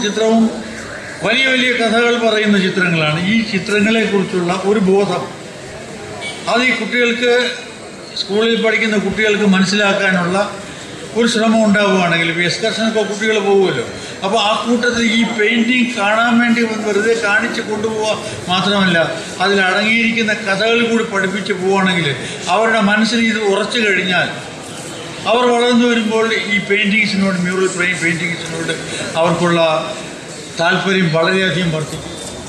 ചിത്രവും വലിയ വലിയ കഥകൾ പറയുന്ന ചിത്രങ്ങളാണ് ഈ ചിത്രങ്ങളെക്കുറിച്ചുള്ള ഒരു ബോധം അത് ഈ കുട്ടികൾക്ക് സ്കൂളിൽ പഠിക്കുന്ന കുട്ടികൾക്ക് മനസ്സിലാക്കാനുള്ള ഒരു ശ്രമം ഉണ്ടാവുകയാണെങ്കിൽ ഇപ്പോൾ എക്സ്കർഷനൊക്കെ കുട്ടികൾ പോകുമല്ലോ അപ്പോൾ ആ കൂട്ടത്തിൽ ഈ പെയിൻറ്റിങ് കാണാൻ വേണ്ടി വന്ന് വെറുതെ കാണിച്ച് കൊണ്ടുപോവുക മാത്രമല്ല അതിൽ അടങ്ങിയിരിക്കുന്ന കഥകൾ കൂടി പഠിപ്പിച്ച് പോവുകയാണെങ്കിൽ അവരുടെ മനസ്സിൽ ഇത് ഉറച്ചു കഴിഞ്ഞാൽ അവർ വളർന്നു വരുമ്പോൾ ഈ പെയിൻറ്റിങ്സിനോട് മ്യൂറൽ പെയിൻറ്റിങ്സിനോട് അവർക്കുള്ള താല്പര്യം വളരെയധികം വർദ്ധിക്കും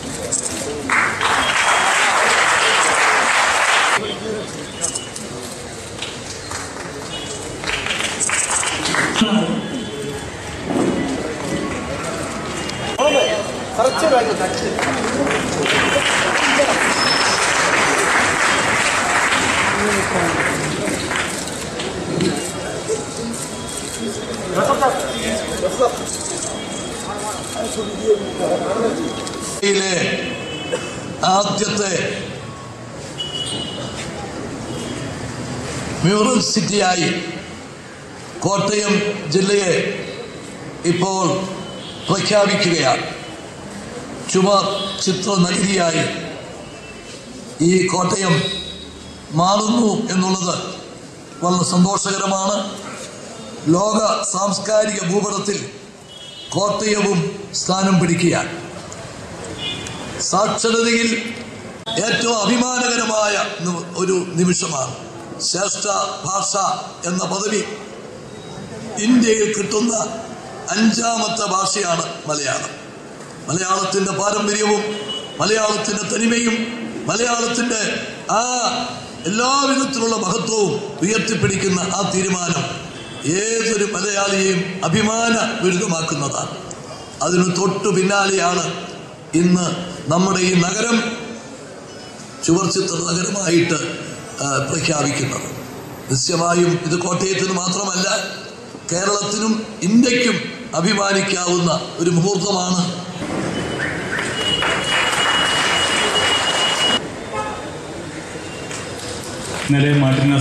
യിലെ ആദ്യത്തെ മ്യൂറൽ സിറ്റിയായി കോട്ടയം ജില്ലയെ ഇപ്പോൾ പ്രഖ്യാപിക്കുകയാണ് ചുമ ചിത്ര നഗരിയായി ഈ കോട്ടയം മാറുന്നു എന്നുള്ളത് വളരെ സന്തോഷകരമാണ് ലോക സാംസ്കാരിക ഭൂപടത്തിൽ കോട്ടയവും സ്ഥാനം പിടിക്കുകയാണ് സാക്ഷരതയിൽ ഏറ്റവും അഭിമാനകരമായ നി- ഒരു നിമിഷമാണ് ശ്രേഷ്ഠ ഭാഷ എന്ന പദവി ഇന്ത്യയിൽ കിട്ടുന്ന അഞ്ചാമത്തെ ഭാഷയാണ് മലയാളം മലയാളത്തിൻ്റെ പാരമ്പര്യവും മലയാളത്തിൻ്റെ തനിമയും മലയാളത്തിൻ്റെ ആ എല്ലാവിധത്തിലുള്ള മഹത്വവും ഉയർത്തിപ്പിടിക്കുന്ന ആ തീരുമാനം ഏതൊരു മലയാളിയെയും അഭിമാന വിരുദ്ധമാക്കുന്നതാണ് അതിന് തൊട്ടു പിന്നാലെയാണ് ഇന്ന് നമ്മുടെ ഈ നഗരം ചുവർച്ചിത്ര നഗരമായിട്ട് ആ, പ്രഖ്യാപിക്കുന്നത് നിശ്ചയമായും ഇത് കോട്ടയത്തിന് മാത്രമല്ല കേരളത്തിനും ഇന്ത്യക്കും അഭിമാനിക്കാവുന്ന ഒരു മുഹൂർത്തമാണ് ഇന്നലെ മാർട്ടിന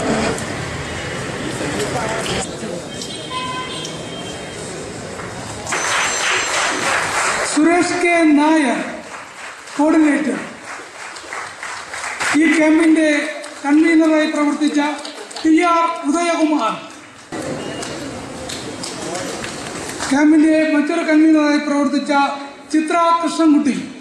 സുരേഷ് കെ നായർ കോർഡിനേറ്റർ ഈ ക്യാമ്പിന്റെ കൺവീനറായി പ്രവർത്തിച്ച ടി ആർ ഉദയകുമാർ ക്യാമ്പിന്റെ മറ്റൊരു കൺവീനറായി പ്രവർത്തിച്ച ചിത്ര കൃഷ്ണൻകുട്ടി